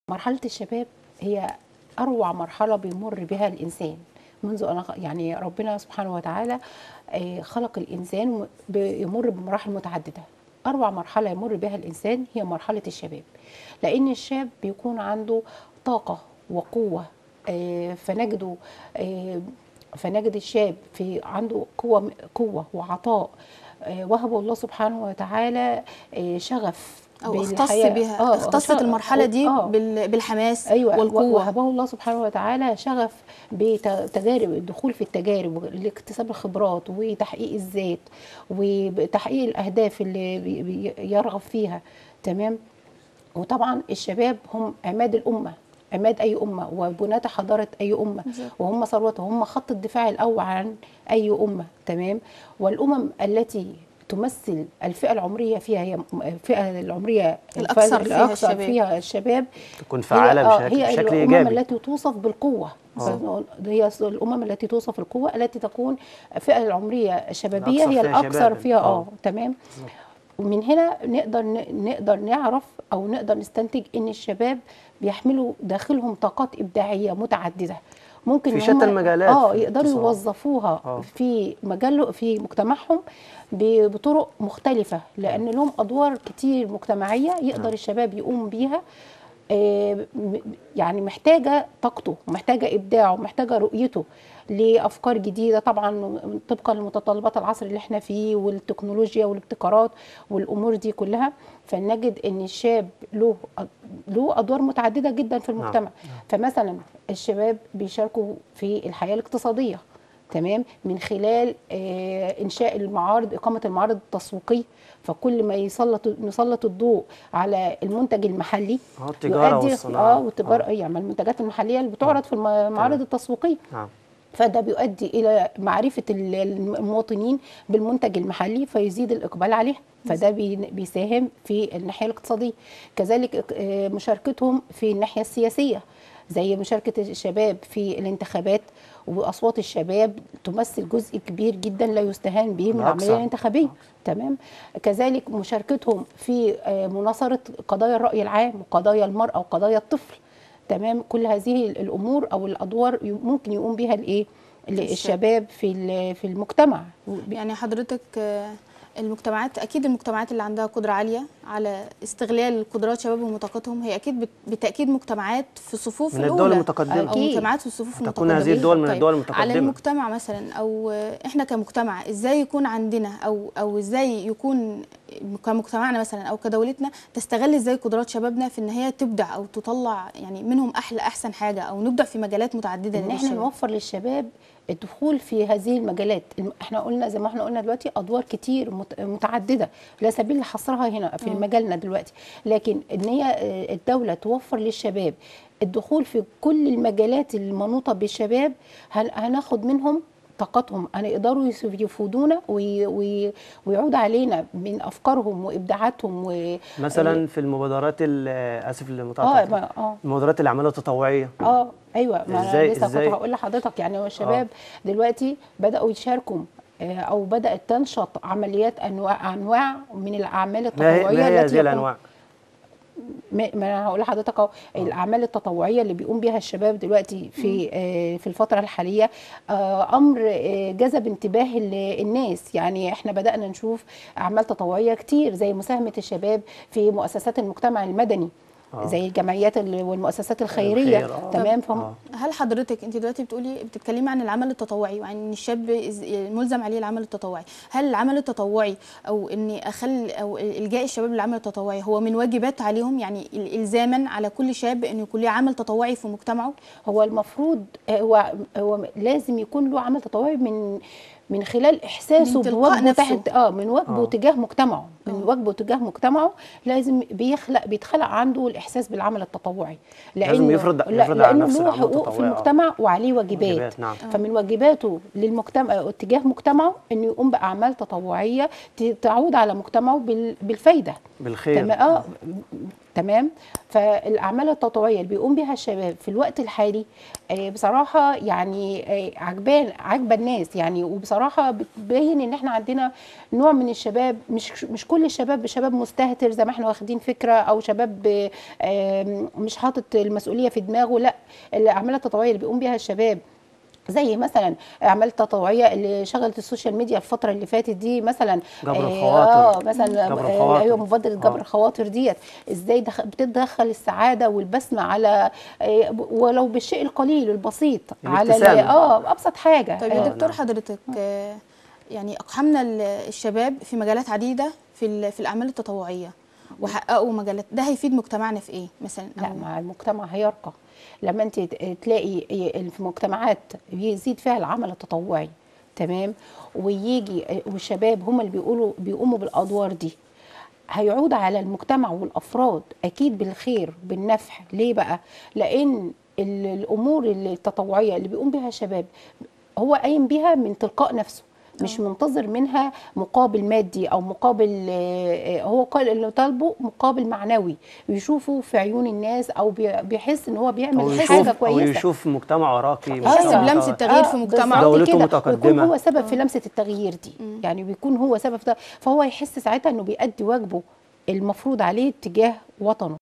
مرحلة الشباب هي أروع مرحلة بيمر بها الإنسان منذ أنا يعني ربنا سبحانه وتعالى آه، خلق الإنسان بيمر بمراحل متعددة أروع مرحلة يمر بها الإنسان هي مرحلة الشباب لأن الشاب بيكون عنده طاقة وقوة آه، فنجده آه، فنجد الشاب في عنده قوة قوة وعطاء آه، وهبه الله سبحانه وتعالى آه، شغف او اختص بالحياة. بها آه، اختصت شغف- المرحله دي آه. بال- بالحماس ايوه والقوه وهبه الله سبحانه وتعالى شغف بتجارب الدخول في التجارب لاكتساب الخبرات وتحقيق الذات وتحقيق الاهداف اللي بي- بي- يرغب فيها تمام وطبعا الشباب هم عماد الامه عماد اي امه وبناة حضاره اي امه بالظبط. وهم ثروتها هم خط الدفاع الاول عن اي امه تمام والامم التي تمثل الفئه العمريه فيها هي الفئه العمريه الأكثر فيها الأكثر الشباب. فيها الشباب تكون فعالة هي, آه، بشكل, هي بشكل الامم إيجابي التي توصف بالقوه آه. هي الامم التي توصف القوه التي تكون الفئه العمريه الشبابيه الأكثر هي فيها الاكثر شباباً. فيها اه آه. تمام ومن هنا نقدر نقدر نعرف او نقدر نستنتج ان الشباب بيحملوا داخلهم طاقات ابداعيه متعدده ممكن في إن شتى هم- المجالات اه في يقدروا الاتصال. يوظفوها آه. في مجال في مجتمعهم ب- بطرق مختلفه لان لهم ادوار كتير مجتمعيه يقدر نعم. الشباب يقوم بيها آه، م- يعني محتاجه طاقته محتاجه ابداعه محتاجه رؤيته لافكار جديده طبعا طبقا لمتطلبات العصر اللي احنا فيه والتكنولوجيا والابتكارات والامور دي كلها فنجد ان الشاب له له ادوار متعدده جدا في المجتمع فمثلا الشباب بيشاركوا في الحياه الاقتصاديه تمام من خلال آه، انشاء المعارض اقامه المعارض التسويقيه فكل ما يسلط نسلط الضوء على المنتج المحلي اه التجارة يؤدي- والصناعة اه والتجاره يعني المنتجات المحليه اللي بتعرض في الم- المعارض التسويقيه نعم فده بيؤدي الى معرفه ال- المواطنين بالمنتج المحلي فيزيد الاقبال عليه فده بي- بيساهم في الناحيه الاقتصاديه كذلك آه، مشاركتهم في الناحيه السياسيه زي مشاركه الشباب في الانتخابات واصوات الشباب تمثل جزء كبير جدا لا يستهان به من بالعكس. العمليه الانتخابيه تمام كذلك مشاركتهم في آه، مناصره قضايا الراي العام وقضايا المراه وقضايا الطفل تمام كل هذه الامور او الادوار ي- ممكن يقوم بها الايه ال- الشباب في ال- في المجتمع يعني حضرتك آه، المجتمعات اكيد المجتمعات اللي عندها قدره عاليه على استغلال قدرات شبابهم وطاقتهم هي اكيد بت- بالتاكيد مجتمعات في الصفوف من الاولى الدول المتقدمة. او أكيد. مجتمعات في الصفوف تكون المتقدمه هذه الدول من طيب، الدول على المتقدمة. المجتمع مثلا او آه، احنا كمجتمع ازاي يكون عندنا او او ازاي يكون كمجتمعنا مثلا او كدولتنا تستغل ازاي قدرات شبابنا في ان هي تبدع او تطلع يعني منهم احلى احسن حاجه او نبدع في مجالات متعدده ان احنا للشباب. نوفر للشباب الدخول في هذه المجالات الم- احنا قلنا زي ما احنا قلنا دلوقتي ادوار كتير مت- متعدده لا سبيل لحصرها هنا في آه. مجالنا دلوقتي لكن ان هي آه، الدوله توفر للشباب الدخول في كل المجالات المنوطه بالشباب هن- هناخد منهم طاقتهم هيقدروا يس- يفيدونا وي- وي- ويعود علينا من افكارهم وابداعاتهم و مثلا في المبادرات ال- اسف اه للمقاطعه ما- اه المبادرات الاعمال التطوعيه اه ايوه ما إزاي- انا لسه إزاي؟ كنت هقول لحضرتك يعني هو الشباب دلوقتي بداوا يشاركوا آه، او بدات تنشط عمليات انواع انواع من الاعمال ما هي التطوعيه ما هي التي هذه يقوم- الانواع ما ما انا هقول لحضرتك اهو الاعمال التطوعيه اللي بيقوم بيها الشباب دلوقتي في آه في الفتره الحاليه آه امر آه جذب انتباه ال- الناس يعني احنا بدانا نشوف اعمال تطوعيه كتير زي مساهمه الشباب في مؤسسات المجتمع المدني آه. زي الجمعيات ال- والمؤسسات الخيريه الخير، آه. تمام فهم آه. هل حضرتك انت دلوقتي بتقولي بتتكلمي عن العمل التطوعي وعن ان الشاب إز- ملزم عليه العمل التطوعي هل العمل التطوعي او اني اخل او الجاء الشباب للعمل التطوعي هو من واجبات عليهم يعني ال- الزاما على كل شاب انه يكون له عمل تطوعي في مجتمعه هو المفروض هو هو لازم يكون له عمل تطوعي من من خلال احساسه من تلقاء بواجبه نفسه. تحت اه من واجبه آه. تجاه مجتمعه من آه. واجبه تجاه مجتمعه لازم بيخلق بيتخلق عنده الاحساس بالعمل التطوعي لازم يفرض- لا- يفرض على لانه نفسه له العمل حقوق في التطوعي، آه. المجتمع وعليه واجبات, واجبات، نعم. فمن واجباته للمجتمع اتجاه مجتمعه انه يقوم باعمال تطوعيه ت- تعود على مجتمعه بال- بالفايده بالخير تمام اه تمام فالاعمال التطوعيه اللي بيقوم بها الشباب في الوقت الحالي آه، بصراحه يعني آه، عجبان عجبه الناس يعني وبصراحه بتبين ان احنا عندنا نوع من الشباب مش مش كل الشباب شباب مستهتر زي ما احنا واخدين فكره او شباب آه، آم، مش حاطط المسؤوليه في دماغه لا الاعمال التطوعيه اللي بيقوم بها الشباب زي مثلا اعمال التطوعيه اللي شغلت السوشيال ميديا الفتره اللي فاتت دي مثلا جبر آه، الخواطر. اه مثلا جبر آه، الخواطر. ايوه مبادره جبر آه. الخواطر ديت ازاي دخ... بتدخل السعاده والبسمه على آه، ولو بالشيء القليل البسيط على ال- الابتسامة. اه ابسط حاجه طيب آه، يا دكتور نعم. حضرتك آه، يعني اقحمنا ال- الشباب في مجالات عديده في ال- في الاعمال التطوعيه وحققوا مجالات ده هيفيد مجتمعنا في ايه مثلا لا أو مع المجتمع هيرقى لما انت ت- تلاقي في مجتمعات يزيد فيها العمل التطوعي تمام ويجي والشباب هم اللي بيقولوا بيقوموا بالادوار دي هيعود على المجتمع والافراد اكيد بالخير بالنفع ليه بقى لان ال- الامور التطوعيه اللي بيقوم بها الشباب هو قايم بيها من تلقاء نفسه مش منتظر منها مقابل مادي او مقابل آه، آه، هو قال اللي طالبه مقابل معنوي يشوفه في عيون الناس او بي- بيحس ان هو او بيعمل يشوف حاجه او كويسه يشوف مجتمع راقي يحس مجتمع بلمسة طبعاً. تغيير في مجتمعه. بالظبط دولته كده. متقدمة. ويكون هو سبب في لمسه التغيير دي يعني بيكون هو سبب في ده فهو يحس ساعتها انه بيأدي واجبه المفروض عليه تجاه وطنه